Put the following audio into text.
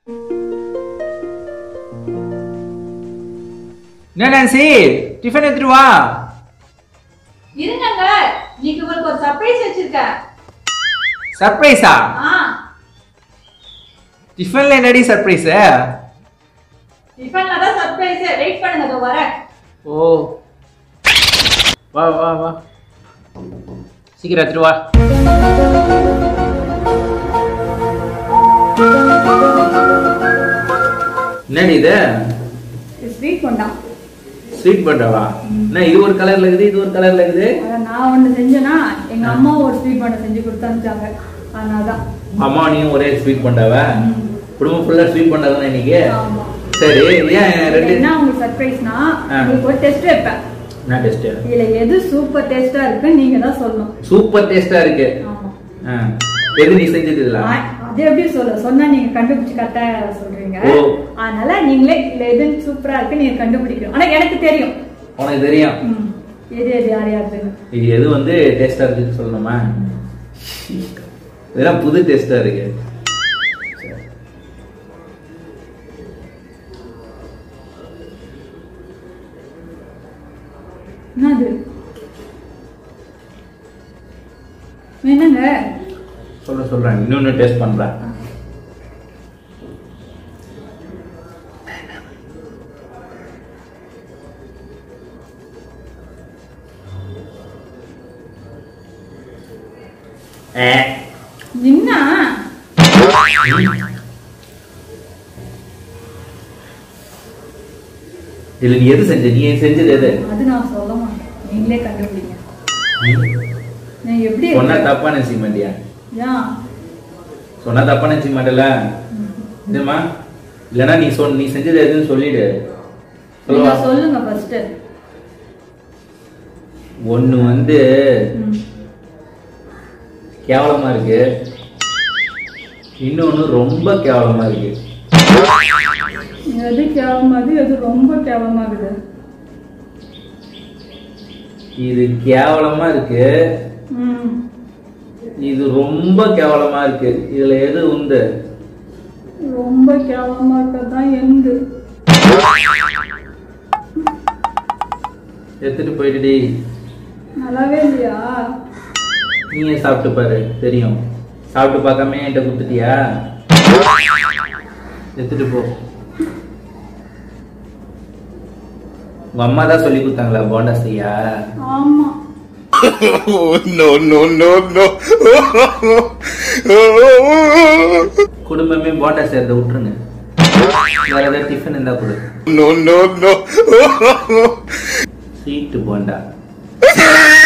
என்ன Nancy tiffin எடுத்துட்டு வா இருங்கங்க இன்னைக்கு உங்களுக்கு ஒரு சர்ப்ரைஸ் வச்சிருக்கேன் சர்ப்ரைஸா ஆ டிஃபன்ல என்னடி சர்ப்ரைஸ் டிஃபன்ல தான் சர்ப்ரைஸ் வெயிட் பண்ணுங்க இதோ வரேன் ஓ வா வா வா சீக்கிரம் எடுத்துட்டு வா என்னடி இது ஸ்வீட் கொண்டா ஸ்வீட் பண்றவா என்ன இது ஒரு கலர்ல இருக்குது இது ஒரு கலர்ல இருக்குது அத நான் ஒண்ணு செஞ்சேனா எங்க அம்மா ஒரு ஸ்வீட் பண்ண செஞ்சு கொடுத்து அனுப்பிச்சாங்க அதனாலதான் அம்மா நீயும் ஒரே ஸ்வீட் பண்ணாவ குடும்பம் ஃபுல்லா ஸ்வீட் பண்ணாதானே இன்னைக்கு ஆமா சரி ஏன் ரெண்டு என்ன உங்களுக்கு சர்ப்ரைஸ்னா ஆ. உங்களுக்கு ஒரு டெஸ்ட் வைப்பேன் என்ன டேஸ்ட் இதுல எது சூப்பர் டேஸ்டா இருக்குன்னு நீங்க தான் சொல்லணும் சூப்பர் டேஸ்டா இருக்கு ஆமா ஆ. எது நீ செஞ்சது இல்ல ஆ, அது எப்படி சொல்ல சொன்னா நீங்க கண்டுபிடிச்சு கரெக்டா சொல்றீங்க ஓ. அதனால நீங்களே இதுல எது சூப்பரா இருக்கு நீங்க கண்டுபிடிக்கணும் ஆனா எனக்கு தெரியும் உனக்கு தெரியும் ம். எது எது யார் யாருன்னு இது எது வந்து டேஸ்டா இருக்குன்னு சொல்லணுமா இதெல்லாம் புது டேஸ்டா இருக்கு சரி. என்னது என்னங்க சொல்ல சொல்றேன் இன்னொன்னு டேஸ்ட் பண்றேன் ஏ என்ன இதுல நீ எது செஞ்ச நீ செஞ்சது எது அது நான் சொல்ல மாட்டேன் நீங்களே கண்டுபிடிங்க நான் எப்படி சொன்னா தப்பா நினைச்சிக்க மாட்டியா ஏன் சொன்னா தப்பா நினைச்சிக்க மாட்டல இதுமா இல்லனா நீ சொல் நீ செஞ்சது எதுன்னு சொல்லிடு சொல்லவா நீங்க சொல்லுங்க ஃபர்ஸ்ட் ஒண்ணு வந்து கேவலமா இருக்கு இன்னொன்னு ரொம்ப கேவலமா இருக்கு எது கேவலமாகுது எது ரொம்ப கேவலமாகுது இது கேவலமா இருக்கு ம் இது ரொம்ப கேவலமா இருக்கு இதுல எது உண்டு ரொம்ப கேவலமா இருக்கதான் எந்து எடுத்துட்டு போயிட்டுடி நல்லாவே இல்லையா நீயே சாப்பிட்டு பாரு தெரியும் சாப்பிட்டு பார்க்காம என்கிட்ட கொடுத்துட்டியா எடுத்துட்டு போ உங்க அம்மா தான் சொல்லி கொடுத்தாங்களா போண்டா செய்யா ஆமா Oh, no, no, no, no. குடும்பமே போண்டா செய்யறத விட்டுருங்க வேற ஏதாவது டிஃபன் இருந்தா கொடு no, no, no. Sweet bonda